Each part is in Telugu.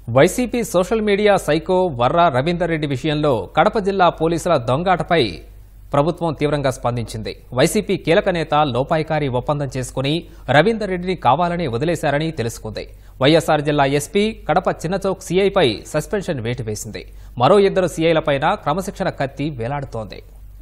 YCP social media psycho Varra Ravinder Reddy విషయంలో కడప జిల్లా పోలీసుల దొంగాటపై ప్రభుత్వం తీవ్రంగా స్పందించింది వైసీపీ కీలక నేత లోపాయికారి ఒప్పందం చేసుకుని రవీందర్ రెడ్డిని కావాలని వదిలేశారని తెలుసుకుంది వైఎస్ఆర్ జిల్లా ఎస్పీ కడప చిన్నచౌక్ సీఐపై సస్పెన్షన్ వేటు వేసింది మరో ఇద్దరు సీఐలపైన క్రమశిక్షణ కత్తి వేలాడుతోంది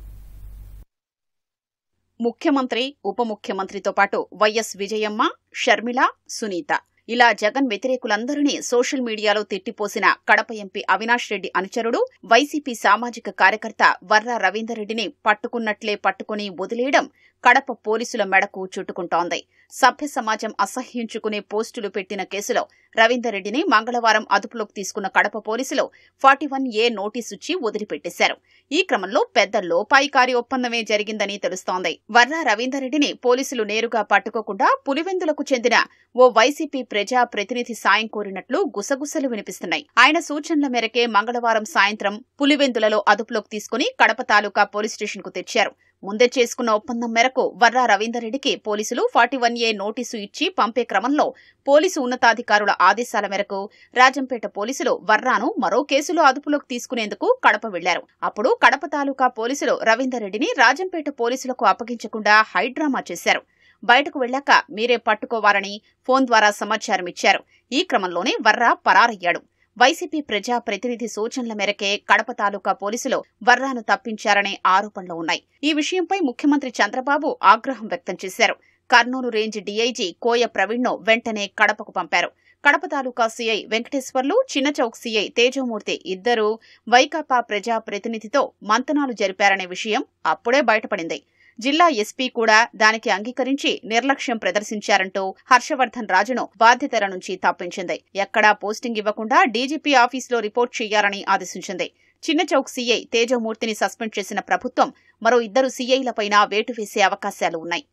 ముఖ్యమంత్రి ఉప ముఖ్యమంత్రితో పాటు వైఎస్ విజయమ్మ షర్మిల సునీత ఇలా జగన్ వ్యతిరేకులందరినీ సోషల్ మీడియాలో తిట్టిపోసిన కడప ఎంపీ అవినాష్ రెడ్డి అనుచరుడు వైసీపీ సామాజిక కార్యకర్త వర్ర రవీందర్ రెడ్డిని పట్టుకున్నట్లే పట్టుకుని వదిలేయడం కడప పోలీసుల మెడకు చుట్టుకుంటోంది సభ్య సమాజం అసహ్యించుకునే పోస్టులు పెట్టిన కేసులో రవీందర్ రెడ్డిని మంగళవారం అదుపులోకి తీసుకున్న కడప పోలీసులు ఫార్టీ వన్ ఏ నోటీసుచ్చి వదిలిపెట్టేశారు ఈ క్రమంలో పెద్ద లోపాయికారి ఒప్పందమే జరిగిందని తెలుస్తోంది వర్ర రవీందర్ రెడ్డిని పోలీసులు నేరుగా పట్టుకోకుండా పులివెందులకు చెందిన ఓ వైసీపీ ప్రజా ప్రతినిధి సాయం కోరినట్లు గుసగుసలు వినిపిస్తున్నాయి ఆయన సూచనల మేరకే మంగళవారం సాయంత్రం పులివెందులలో అదుపులోకి తీసుకుని కడప తాలూకా పోలీస్ స్టేషన్ కు తెచ్చారు ముందే చేసుకున్న ఒప్పందం మేరకు వర్రా రవీందర్ రెడ్డికి పోలీసులు ఫార్టీ వన్ ఏ నోటీసు ఇచ్చి పంపే క్రమంలో పోలీసు ఉన్నతాధికారుల ఆదేశాల మేరకు రాజంపేట పోలీసులు వర్రాను మరో కేసులో అదుపులోకి తీసుకునేందుకు కడప వెళ్లారు అప్పుడు కడప తాలూకా పోలీసులు రవీందర్ రెడ్డిని రాజంపేట పోలీసులకు అప్పగించకుండా హైడ్రామా చేశారు బయటకు వెళ్లాక మీరే పట్టుకోవాలని ఫోన్ ద్వారా సమాచారం ఇచ్చారు ఈ క్రమంలోనే వర్రా పరారయ్యాడు వైసీపీ ప్రజా ప్రతినిధి సూచనల మేరకే కడప తాలూకా పోలీసులు వర్రాను తప్పించారనే ఆరోపణలు ఉన్నాయి ఈ విషయంపై ముఖ్యమంత్రి చంద్రబాబు ఆగ్రహం వ్యక్తం చేశారు కర్నూలు రేంజ్ డీఐజీ కోయ ప్రవీణ్ను వెంటనే కడపకు పంపారు కడప తాలూకా సీఐ వెంకటేశ్వర్లు చిన్నచౌక్ సీఐ తేజమూర్తి ఇద్దరూ వైకాపా ప్రజా ప్రతినిధితో మంతనాలు జరిపారనే విషయం అప్పుడే బయటపడింది జిల్లా ఎస్పీ కూడా దానికి అంగీకరించి నిర్లక్ష్యం ప్రదర్శించారంటూ హర్షవర్ధన్ రాజును బాధ్యతల నుంచి తప్పించింది ఎక్కడా పోస్టింగ్ ఇవ్వకుండా డీజీపీ ఆఫీసులో రిపోర్ట్ చేయాలని ఆదేశించింది చిన్నచౌక్ సీఐ తేజమూర్తిని సస్పెండ్ చేసిన ప్రభుత్వం మరో ఇద్దరు సీఐలపైన వేటు వేసే అవకాశాలు ఉన్నాయి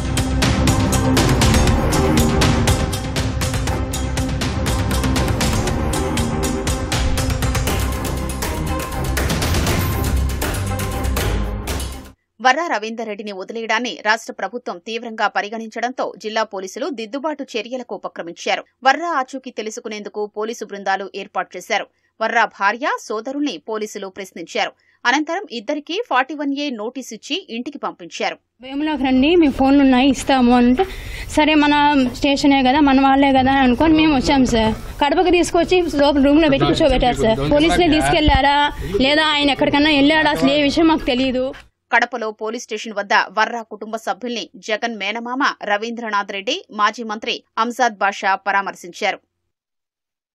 వర్రా రవీందర్ రెడ్డిని వదిలేయడాన్ని రాష్ట్ర ప్రభుత్వం తీవ్రంగా పరిగణించడంతో జిల్లా పోలీసులు దిద్దుబాటు చర్యలకు ఉపక్రమించారు వర్రా ఆచూకీ తెలుసుకునేందుకు పోలీసు బృందాలు ఏర్పాటు చేశారు వర్రా భార్య సోదరుల్ని పోలీసులు ప్రశ్నించారు అనంతరం ఇద్దరికి ఫార్టీ వన్ ఏ నోటీస్ ఇచ్చి ఇంటికి పంపించారు భయంలోకి రండి మీ ఫోన్లు ఉన్నాయి ఇస్తాము అంటే సరే మన స్టేషనే కదా మన వాళ్ళే కదా అని అనుకొని మేము వచ్చాం సార్ కడపకి తీసుకొచ్చి లోపల రూమ్ లో పెట్టి కూర్చోబెట్టారు సార్ పోలీసులే తీసుకెళ్లారా లేదా ఆయన ఎక్కడికన్నా వెళ్ళాడా అసలు ఏ విషయం మాకు తెలియదు కడపలో పోలీస్ స్టేషన్ వద్ద వర్రా కుటుంబ సభ్యుల్ని జగన్ మేనమామ రవీంద్రనాథ్ రెడ్డి మాజీ మంత్రి అంజాద్ బాషా పరామర్శించారు